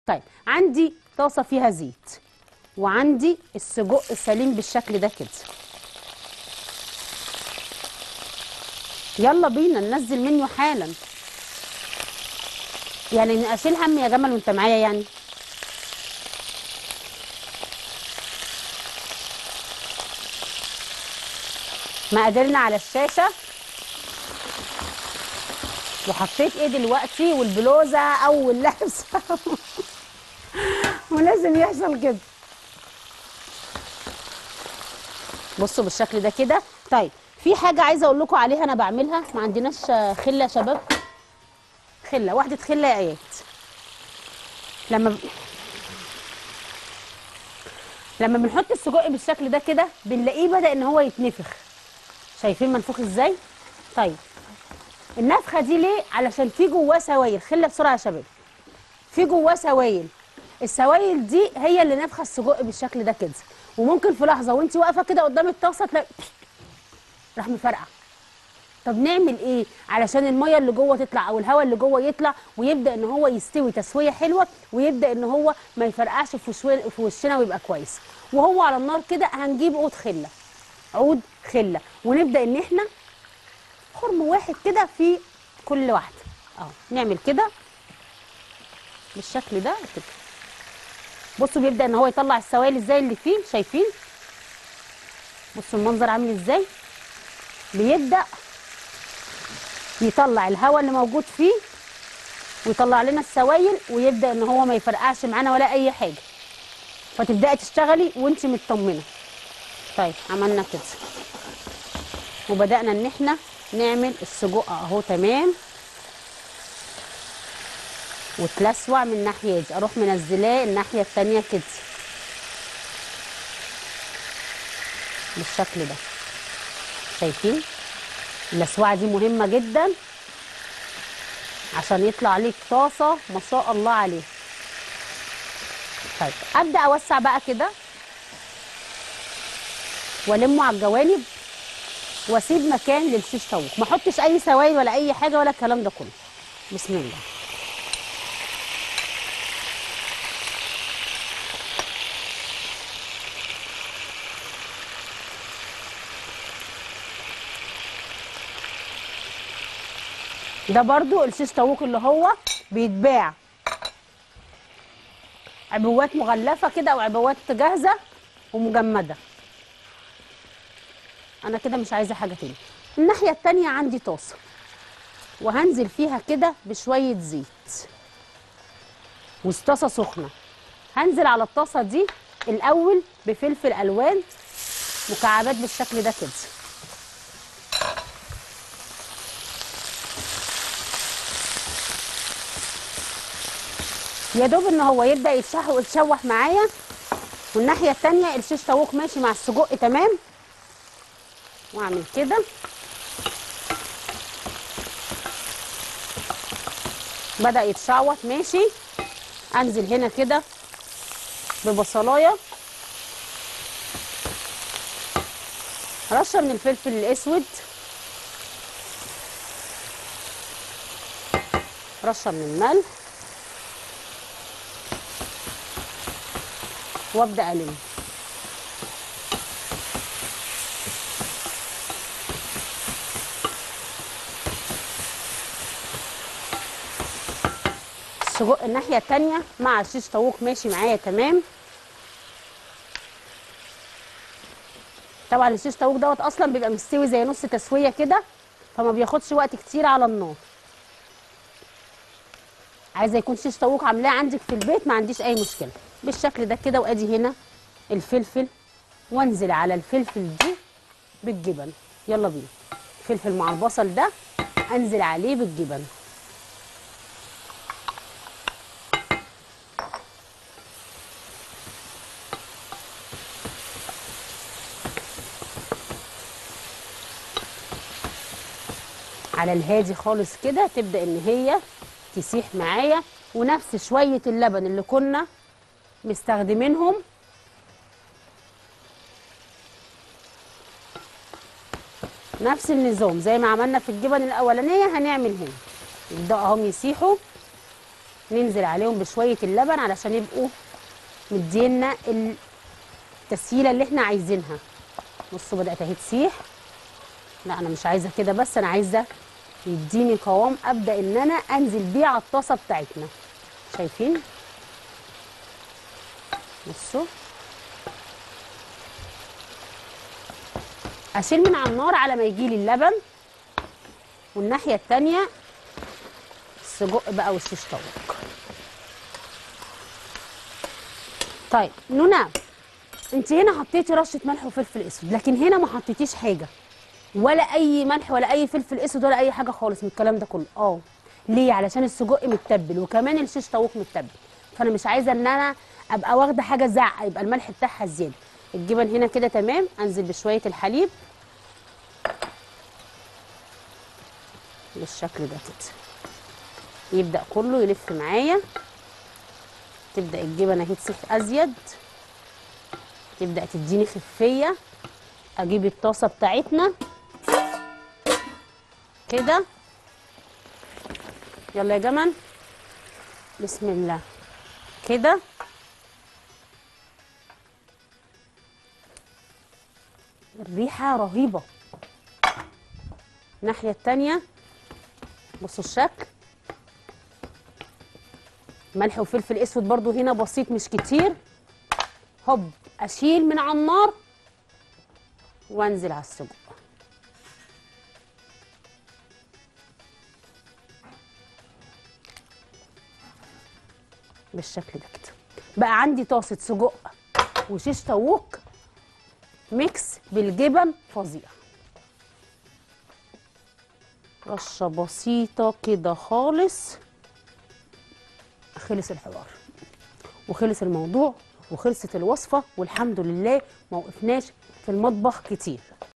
طيب عندي طاسه فيها زيت وعندي السجق السليم بالشكل ده كده يلا بينا ننزل منه حالا يعني اشيل هم يا جمل وانت معايا يعني مقاديرنا على الشاشه وحطيت ايه دلوقتي والبلوزه او اللبس ولازم يحصل كده بصوا بالشكل ده كده طيب في حاجه عايزه اقول لكم عليها انا بعملها ما عندناش خله يا شباب خله واحده خله يا ايات لما ب... لما بنحط السجق بالشكل ده كده بنلاقيه بدا ان هو يتنفخ شايفين منفوخ ازاي طيب النفخه دي ليه علشان في جواه سوائل خله بسرعه يا شباب في جواه سوائل السوائل دي هي اللي نافخه السجق بالشكل ده كده وممكن في لحظه وانت واقفه كده قدام الطاسه تلاقي راح مفرقع طب نعمل ايه علشان الميه اللي جوه تطلع او الهواء اللي جوه يطلع ويبدا ان هو يستوي تسويه حلوه ويبدا ان هو ما يفرقعش في وشو- في وشنا ويبقى كويس وهو على النار كده هنجيب عود خله عود خله ونبدا ان احنا خرم واحد كده في كل واحده اه نعمل كده بالشكل ده كده بصوا بيبدا ان هو يطلع السوائل ازاي اللي فيه شايفين بصوا المنظر عامل ازاي بيبدا يطلع الهواء اللي موجود فيه ويطلع لنا السوائل ويبدا ان هو ما يفرقعش معانا ولا اي حاجه فتبداي تشتغلي وانت مطمنه طيب عملنا كده وبدانا ان احنا نعمل السجق اهو تمام وتلسوع من الناحيه دي اروح منزلاه الناحيه التانيه كده بالشكل ده شايفين اللسوعه دي مهمه جدا عشان يطلع ليك طاسه ما شاء الله عليه طيب ابدا اوسع بقى كده والمه على الجوانب واسيب مكان للشيش طاووق ما احطش اي سوائل ولا اي حاجه ولا الكلام ده كله بسم الله ده برضو الشيش طاووق اللي هو بيتباع عبوات مغلفه كده او عبوات جاهزه ومجمده انا كده مش عايزه حاجه تاني الناحيه التانيه عندي طاسه وهنزل فيها كده بشويه زيت والطاسه سخنه هنزل على الطاسه دي الاول بفلفل الوان مكعبات بالشكل ده كده يا دوب ان هو يبدا يتشح ويتشوح معايا والناحيه التانيه الشيش طاووق ماشي مع السجق تمام واعمل كده بدا يتشعوط ماشي انزل هنا كده ببصلايه رشه من الفلفل الاسود رشه من الملح وابدا الم السجق الناحيه التانيه مع الشيش طاووق ماشي معايا تمام طبعا الشيش طاووق دوت اصلا بيبقى مستوي زي نص تسويه كده فما بياخدش وقت كتير على النار عايزه يكون شيش طاووق عاملاه عندك في البيت ما عنديش اي مشكله بالشكل ده كده وادي هنا الفلفل وانزل على الفلفل دي بالجبن يلا بينا فلفل مع البصل ده انزل عليه بالجبن على الهادي خالص كده تبدا ان هي تسيح معايا ونفس شويه اللبن اللي كنا مستخدمينهم نفس النظام زي ما عملنا في الجبن الاولانيه هنعمل هنا يبداوا اهم يسيحوا ننزل عليهم بشويه اللبن علشان يبقوا مدينا التسهيله اللي احنا عايزينها بصوا بدات اهي تسيح لا انا مش عايزه كده بس انا عايزه يديني قوام ابدا ان انا انزل بيه على الطاسه بتاعتنا شايفين بصوا اشيل من على النار على ما يجي لي اللبن والناحيه التانيه السجق بقى والشيش طاووق طيب نونا انت هنا حطيتي رشه ملح وفلفل اسود لكن هنا ما حطيتيش حاجه ولا اي ملح ولا اي فلفل اسود ولا اي حاجه خالص من الكلام ده كله اه ليه علشان السجق متبل وكمان الشيش طاووق متبل فانا مش عايزه ان انا ابقى واخده حاجه زعق يبقى الملح بتاعها زياده الجبن هنا كده تمام انزل بشويه الحليب بالشكل ده كده يبدا كله يلف معايا تبدا الجبنه اهي تسيح ازيد تبدا تديني خفيه اجيب الطاسه بتاعتنا كده يلا يا جمل بسم الله كده الريحه رهيبه الناحيه التانيه بصوا الشكل ملح وفلفل اسود برضو هنا بسيط مش كتير هوب اشيل من على النار وانزل على السجق بالشكل ده كده بقى عندي طاسه سجق وشيش طاووق ميكس بالجبن فظيع رشه بسيطه كده خالص خلص الحوار وخلص الموضوع وخلصت الوصفه والحمد لله ما وقفناش في المطبخ كتير